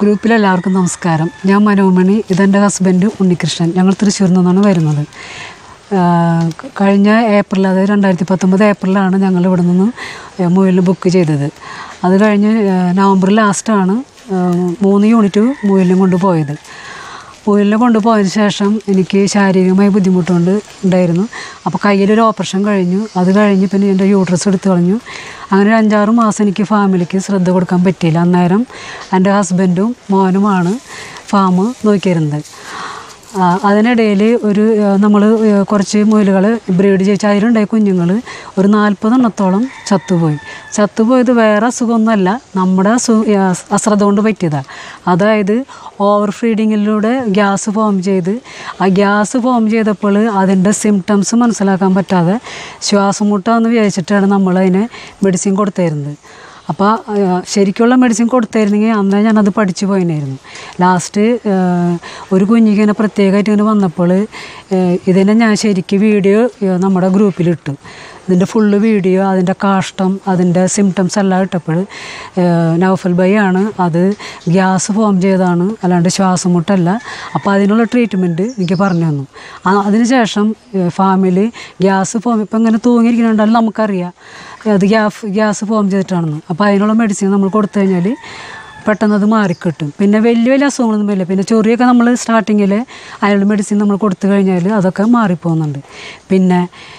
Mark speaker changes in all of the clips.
Speaker 1: ഗ്രൂപ്പിൽ എല്ലാവർക്കും നമസ്കാരം ഞാൻ മനോമണി ഇതെൻ്റെ ഹസ്ബൻഡ് ഉണ്ണികൃഷ്ണൻ ഞങ്ങൾ തൃശ്ശൂരിൽ നിന്നാണ് വരുന്നത് ആ, ക- കഴിഞ്ഞ ഏപ്രിൽ അതായത് രണ്ടായിരത്തി പത്തൊമ്പത് ഏപ്രിലാണ് ഞങ്ങൾ ഇവിടെ നിന്ന് മുയലിന് ബുക്ക് ചെയ്തത് അത് കഴിഞ്ഞ് ആ, നവംബർ ലാസ്റ്റാണ് ആ, മൂന്ന് യൂണിറ്റ് മുയലിനും കൊണ്ട് പോയത് മുയലിനെ കൊണ്ടുപോയതിന് ശേഷം എനിക്ക് ശാരീരികമായി ബുദ്ധിമുട്ടുണ്ട് ഉണ്ടായിരുന്നു അപ്പോൾ കയ്യിലൊരു ഓപ്പറേഷൻ കഴിഞ്ഞു അത് കഴിഞ്ഞ് പിന്നെ എൻ്റെ യൂട്രസ് എടുത്തു കളഞ്ഞു അങ്ങനെ ഒരു അഞ്ചാറ് മാസം എനിക്ക് ഫാമിലിക്ക് ശ്രദ്ധ കൊടുക്കാൻ പറ്റിയില്ല അന്നേരം എൻ്റെ ഹസ്ബൻഡും മോനുമാണ് ഫാം നോക്കിയിരുന്നത് ആ, അതിനിടയിൽ ഒരു നമ്മൾ കുറച്ച് മുയലുകൾ ബ്രീഡ് ചെയ്യിച്ച് അതിലുണ്ടായ കുഞ്ഞുങ്ങൾ ഒരു നാൽപ്പതെണ്ണത്തോളം ചത്തുപോയി ചത്തുപോയത് വേറെ അസുഖമൊന്നുമല്ല നമ്മുടെ അസു അശ്രദ്ധ കൊണ്ട് പറ്റിയതാണ് അതായത് ഓവർ ഫീഡിങ്ങിലൂടെ ഗ്യാസ് ഫോം ചെയ്ത് ആ ഗ്യാസ് ഫോം ചെയ്തപ്പോൾ അതിൻ്റെ സിംറ്റംസ് മനസ്സിലാക്കാൻ പറ്റാതെ ശ്വാസം മുട്ടാന്ന് വിചാരിച്ചിട്ടാണ് നമ്മളതിനെ മെഡിസിൻ കൊടുത്തിരുന്നത് അപ്പോൾ ശരിക്കുള്ള മെഡിസിൻ കൊടുത്തായിരുന്നെങ്കിൽ അന്നേ ഞാനത് പഠിച്ചു പോയിനായിരുന്നു ലാസ്റ്റ് ഒരു കുഞ്ഞിങ്ങനെ പ്രത്യേകമായിട്ട് ഇങ്ങനെ വന്നപ്പോൾ ഇതിനെ ഞാൻ ശരിക്ക് വീഡിയോ നമ്മുടെ ഗ്രൂപ്പിലിട്ടു ഇതിൻ്റെ ഫുള്ള് വീഡിയോ അതിൻ്റെ കാഷ്ടം അതിൻ്റെ സിംറ്റംസ് എല്ലാം ഇട്ടപ്പോൾ നൗഫൽ ബൈ ആണ് അത് ഗ്യാസ് ഫോം ചെയ്തതാണ് അല്ലാണ്ട് ശ്വാസം മുട്ടല്ല അപ്പോൾ അതിനുള്ള ട്രീറ്റ്മെൻറ്റ് എനിക്ക് പറഞ്ഞു തന്നു ആ- അതിനുശേഷം ഫാമിൽ ഗ്യാസ് ഫോം ഇപ്പം ഇങ്ങനെ തൂങ്ങിയിരിക്കുന്നുണ്ടാലും നമുക്കറിയാം അത് ഗ്യാസ് ഗ്യാസ് ഫോം ചെയ്തിട്ടാണെന്ന് അപ്പോൾ അതിനുള്ള മെഡിസിൻ നമ്മൾ കൊടുത്തു കഴിഞ്ഞാൽ പെട്ടെന്ന് അത് മാറിക്കിട്ടും പിന്നെ വലിയ വലിയ അസുഖങ്ങളൊന്നും വരില്ല പിന്നെ ചൊറിയൊക്കെ നമ്മൾ സ്റ്റാർട്ടിങ്ങിൽ അതിനുള്ള മെഡിസിൻ നമ്മൾ കൊടുത്തു കഴിഞ്ഞാൽ അതൊക്കെ മാറിപ്പോകുന്നുണ്ട് പിന്നെ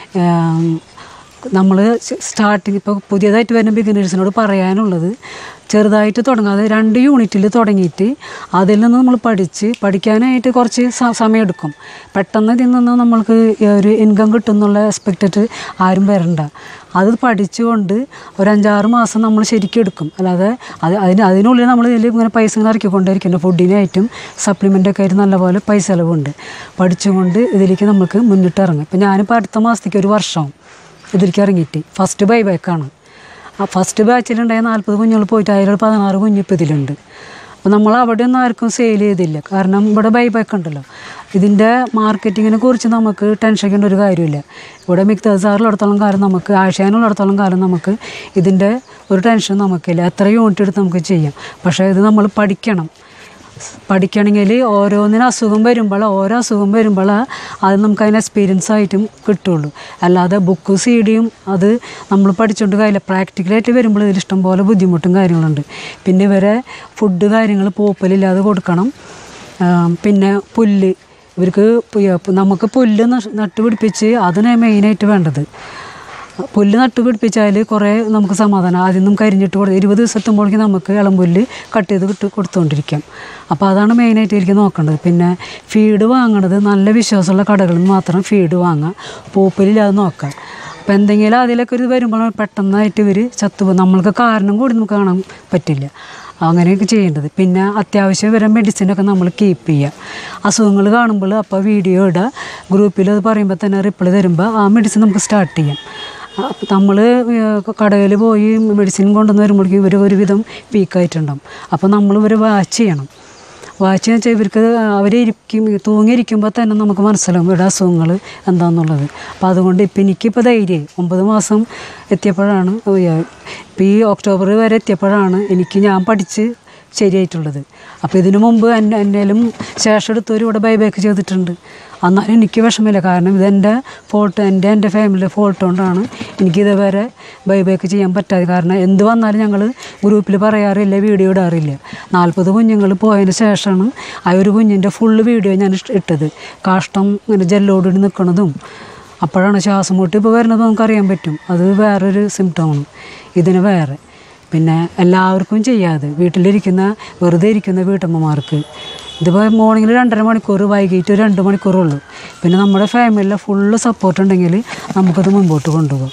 Speaker 1: നമ്മൾ സ്റ്റാർട്ടിങ് ഇപ്പോൾ പുതിയതായിട്ട് വരുന്ന ബിഗിനേഴ്സിനോട് പറയാനുള്ളത് ചെറുതായിട്ട് തുടങ്ങാതെ രണ്ട് യൂണിറ്റിൽ തുടങ്ങിയിട്ട് അതിൽ നിന്ന് നമ്മൾ പഠിച്ച് പഠിക്കാനായിട്ട് കുറച്ച് സ- സമയമെടുക്കും പെട്ടെന്ന് ഇതിൽ നിന്ന് നമ്മൾക്ക് ഒരു ഇൻകം കിട്ടും എന്നുള്ള എക്സ്പെക്റ്റഡ് ആരും വരണ്ട അത് പഠിച്ചുകൊണ്ട് ഒരു അഞ്ചാറ് മാസം നമ്മൾ ശരിക്കും എടുക്കും അല്ലാതെ അത് അതിന് അതിനുള്ളിൽ നമ്മൾ ഇതിൽ ഇങ്ങനെ പൈസ ഇങ്ങനെ ഇറക്കിക്കൊണ്ടിരിക്കുന്നു ഫുഡിനായിട്ടും സപ്ലിമെൻ്റൊക്കെ ആയിട്ട് നല്ലപോലെ പൈസ ചിലവുണ്ട് പഠിച്ചുകൊണ്ട് ഇതിലേക്ക് നമുക്ക് മുന്നിട്ട് ഇറങ്ങും ഇപ്പം ഞാനിപ്പോൾ അടുത്ത മാസത്തേക്ക് ഒരു വർഷം ഇതിലേക്ക് ഇറങ്ങിയിട്ട് ഫസ്റ്റ് ബൈ ബാക്കാണ് ആ ഫസ്റ്റ് ബാച്ചിലുണ്ടായ നാൽപ്പത് കുഞ്ഞുങ്ങൾ പോയിട്ട് അതിലൊരു പതിനാറ് കുഞ്ഞിപ്പോൾ ഇതിലുണ്ട് അപ്പോൾ നമ്മൾ അവിടെ ഒന്നും ആർക്കും സെയിൽ ചെയ്തില്ല കാരണം ഇവിടെ ബൈ ബാക്ക് ഉണ്ടല്ലോ ഇതിൻ്റെ മാർക്കറ്റിങ്ങിനെ കുറിച്ച് നമുക്ക് ടെൻഷൻ അടിക്കേണ്ട ഒരു കാര്യമില്ല ഇവിടെ മിക്തർ സാറിലുടത്തോളം കാലം നമുക്ക് ആഴ്ചാനുള്ളിടത്തോളം കാലം നമുക്ക് ഇതിൻ്റെ ഒരു ടെൻഷൻ നമുക്കില്ല എത്ര യൂണിറ്റ് എടുത്ത് നമുക്ക് ചെയ്യാം പക്ഷേ ഇത് നമ്മൾ പഠിക്കണം പഠിക്കണമെങ്കിൽ ഓരോന്നിനും അസുഖം വരുമ്പോൾ ഓരോ അസുഖം വരുമ്പോൾ അത് നമുക്ക് അതിന് എക്സ്പീരിയൻസ് ആയിട്ടും കിട്ടുള്ളൂ അല്ലാതെ ബുക്കും സി ഡിയും അത് നമ്മൾ പഠിച്ചുകൊണ്ട് കാര്യമില്ല പ്രാക്ടിക്കലായിട്ട് വരുമ്പോൾ ഇതിൽ ഇഷ്ടംപോലെ ബുദ്ധിമുട്ടും കാര്യങ്ങളുണ്ട് പിന്നെ ഇവരെ ഫുഡ് കാര്യങ്ങൾ പൂപ്പലില്ലാതെ കൊടുക്കണം ആ, പിന്നെ പുല്ല് ഇവർക്ക് പു- നമുക്ക് പുല്ല് നഷ്- നട്ടുപിടിപ്പിച്ച് അതിനെ മെയിനായിട്ട് വേണ്ടത് പുല്ല് നട്ട് പിടിപ്പിച്ചാൽ കുറേ നമുക്ക് സമാധാനം ആദ്യം നമുക്ക് കരിഞ്ഞിട്ട് കൊടുത്ത് ഇരുപത് ദിവസത്തുമ്പോഴേക്കും നമുക്ക് ഇളം പുല്ല് കട്ട് ചെയ്ത് കിട്ട് കൊടുത്തുകൊണ്ടിരിക്കാം അപ്പോൾ അതാണ് മെയിനായിട്ട് എനിക്ക് നോക്കേണ്ടത് പിന്നെ ഫീഡ് വാങ്ങണത് നല്ല വിശ്വാസമുള്ള കടകളിൽ നിന്ന് മാത്രം ഫീഡ് വാങ്ങുക പൂപ്പലില്ലാതെ നോക്കുക അപ്പോൾ എന്തെങ്കിലും അതിലൊക്കെ ഒരു വരുമ്പോൾ പെട്ടെന്നായിട്ട് ഇവർ ചത്തുപോകും നമ്മൾക്ക് കാരണം കൂടി നമുക്ക് കാണാൻ പറ്റില്ല അങ്ങനെയൊക്കെ ചെയ്യേണ്ടത് പിന്നെ അത്യാവശ്യം വരെ മെഡിസിനൊക്കെ നമ്മൾ കീപ്പ് ചെയ്യുക അസുഖങ്ങൾ കാണുമ്പോൾ അപ്പോൾ വീഡിയോ ഇടുക ഗ്രൂപ്പിൽ അത് പറയുമ്പോൾ തന്നെ റിപ്ലൈ തരുമ്പോൾ ആ മെഡിസിൻ നമുക്ക് സ്റ്റാർട്ട് ചെയ്യാം നമ്മൾ കടയിൽ പോയി മെഡിസിൻ കൊണ്ടുവന്ന് വരുമ്പോഴേക്കും ഇവർ ഒരുവിധം വീക്കായിട്ടുണ്ടാവും അപ്പോൾ നമ്മൾ ഇവരെ വാച്ച് ചെയ്യണം വാച്ച് വെച്ചാൽ ഇവർക്ക് അവരിയ്ക്കും തൂങ്ങിയിരിക്കുമ്പോൾ തന്നെ നമുക്ക് മനസ്സിലാവും ഇവിടെ അസുഖങ്ങൾ എന്താണെന്നുള്ളത് അപ്പോൾ അതുകൊണ്ട് ഇപ്പം എനിക്കിപ്പോൾ ധൈര്യം ഒമ്പത് മാസം എത്തിയപ്പോഴാണ് ഇപ്പോൾ ഈ ഒക്ടോബർ വരെ എത്തിയപ്പോഴാണ് എനിക്ക് ഞാൻ പഠിച്ച് ശരിയായിട്ടുള്ളത് അപ്പോൾ ഇതിനു മുമ്പ് എന്നെ എന്നേലും ശേഷം എടുത്തവർ ഇവിടെ ബൈബാക്ക് ചെയ്തിട്ടുണ്ട് എന്നാലും എനിക്ക് വിഷമമില്ല കാരണം ഇതെൻ്റെ ഫോൾട്ട് എൻ്റെ എൻ്റെ ഫാമിലിയുടെ ഫോൾട്ട് കൊണ്ടാണ് എനിക്ക് ഇതുവരെ ബൈബാക്ക് ചെയ്യാൻ പറ്റാതെ കാരണം എന്ത് വന്നാലും ഞങ്ങൾ ഗ്രൂപ്പിൽ പറയാറില്ല വീഡിയോ ഇടാറില്ല നാൽപ്പത് കുഞ്ഞുങ്ങൾ പോയതിന് ശേഷമാണ് ആ ഒരു കുഞ്ഞിൻ്റെ ഫുള്ള് വീഡിയോ ഞാൻ ഇഷ്ട- ഇട്ടത് കാഷ്ടം ഇങ്ങനെ ജെല്ലോടി നിൽക്കുന്നതും അപ്പോഴാണ് ശ്വാസം മുട്ട് ഇപ്പോൾ വരുന്നത് നമുക്കറിയാൻ പറ്റും അത് വേറൊരു സിംറ്റമാണ് ഇതിന് വേറെ പിന്നെ എല്ലാവർക്കും ചെയ്യാതെ വീട്ടിലിരിക്കുന്ന വെറുതെ ഇരിക്കുന്ന വീട്ടമ്മമാർക്ക് ഇതിപ്പോൾ മോർണിംഗിൽ രണ്ടര മണിക്കൂർ വൈകിട്ട് ഒരു രണ്ട് മണിക്കൂറുള്ളൂ പിന്നെ നമ്മുടെ ഫാമിലിയിലെ ഫുള്ള് സപ്പോർട്ട് ഉണ്ടെങ്കിൽ നമുക്കത് മുൻപോട്ട് കൊണ്ടുപോകാം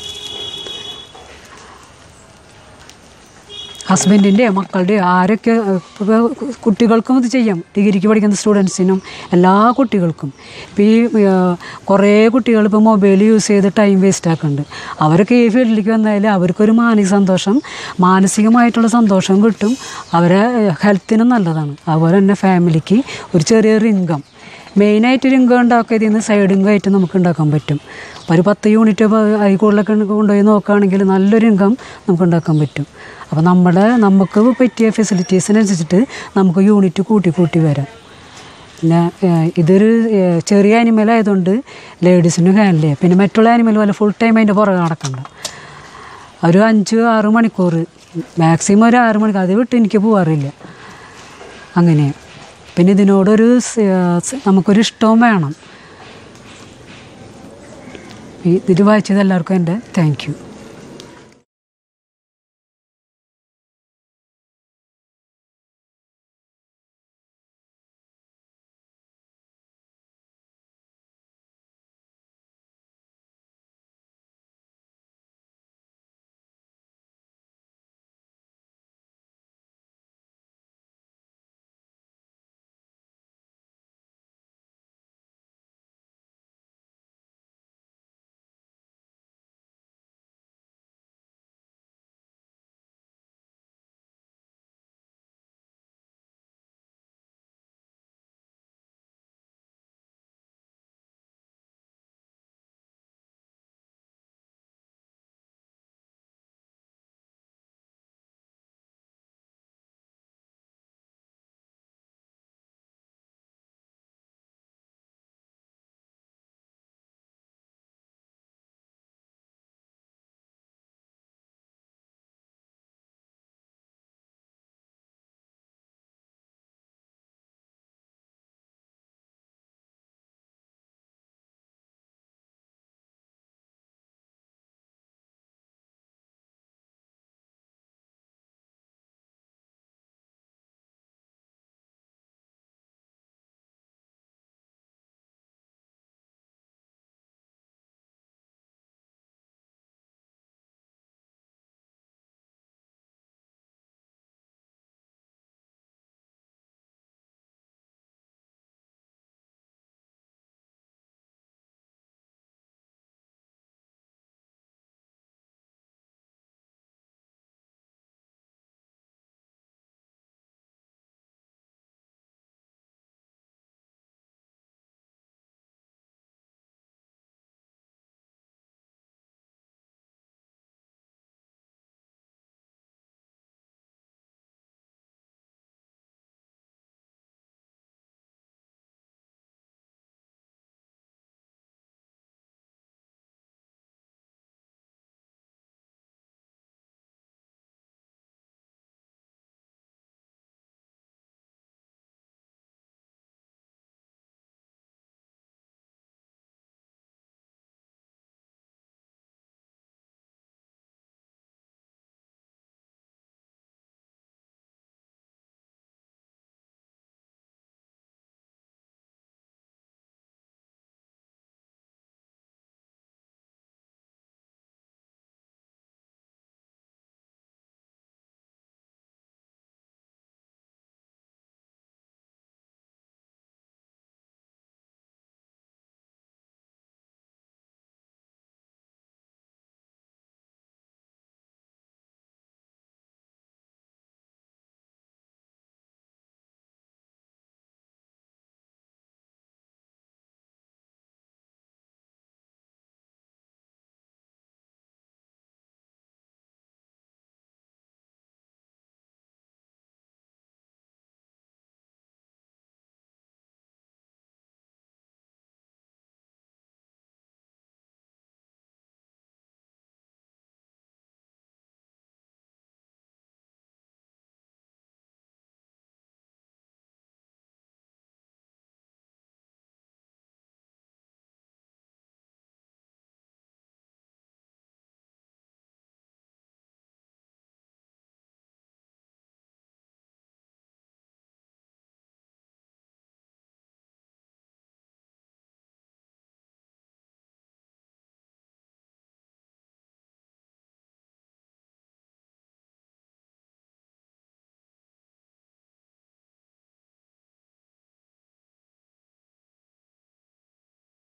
Speaker 1: ഹസ്ബൻഡിൻ്റെയോ മക്കളുടെയോ ആരൊക്കെ ഇപ്പോൾ കുട്ടികൾക്കും ഇത് ചെയ്യാം ഡിഗ്രിക്ക് പഠിക്കുന്ന സ്റ്റുഡൻസിനും എല്ലാ കുട്ടികൾക്കും ഇപ്പോൾ ഈ ആ, കുറേ കുട്ടികൾ ഇപ്പോൾ മൊബൈൽ യൂസ് ചെയ്ത് ടൈം വേസ്റ്റ് ആക്കുന്നുണ്ട് അവരൊക്കെ ഈ ഫീൽഡിലേക്ക് വന്നാൽ അവർക്കൊരു മാനസിക സന്തോഷം മാനസികമായിട്ടുള്ള സന്തോഷം കിട്ടും അവരെ ഹെൽത്തിനും നല്ലതാണ് അതുപോലെ തന്നെ ഫാമിലിക്ക് ഒരു ചെറിയൊരു ഇൻകം മെയിനായിട്ട് ഒരു ഇൻകം ഉണ്ടാക്കുക ഇതിൽ നിന്ന് സൈഡ് ഇൻകം ആയിട്ട് നമുക്ക് ഉണ്ടാക്കാൻ പറ്റും അപ്പോൾ ഒരു പത്ത് യൂണിറ്റ് അതിൽ കൂടുതലൊക്കെ കൊണ്ടുപോയി നോക്കുകയാണെങ്കിൽ നല്ലൊരു ഇൻകം നമുക്ക് ഉണ്ടാക്കാൻ പറ്റും അപ്പോൾ നമ്മുടെ നമുക്ക് പറ്റിയ ഫെസിലിറ്റീസിനനുസരിച്ചിട്ട് നമുക്ക് യൂണിറ്റ് കൂട്ടി കൂട്ടി വരാം പിന്നെ ഏഹ്, ഇതൊരു ഏഹ്, ചെറിയ ആനിമൽ ആയതുകൊണ്ട് ലേഡീസിനും ഹാൻഡിൽ ചെയ്യാം പിന്നെ മറ്റുള്ള ആനിമൽ പോലെ ഫുൾ ടൈം അതിൻ്റെ പുറകെ നടക്കണ്ട ഒരു അഞ്ച് ആറ് മണിക്കൂർ മാക്സിമം ഒരു ആറ് മണിക്കൂർ അത് വിട്ട് എനിക്ക് പോകാറില്ല അങ്ങനെ പിന്നെ ഇതിനോടൊരു സ്- സ് നമുക്കൊരു ഇഷ്ടവും വേണം ഈ ഇത് വായിച്ചത് എല്ലാവർക്കും എൻ്റെ താങ്ക് യു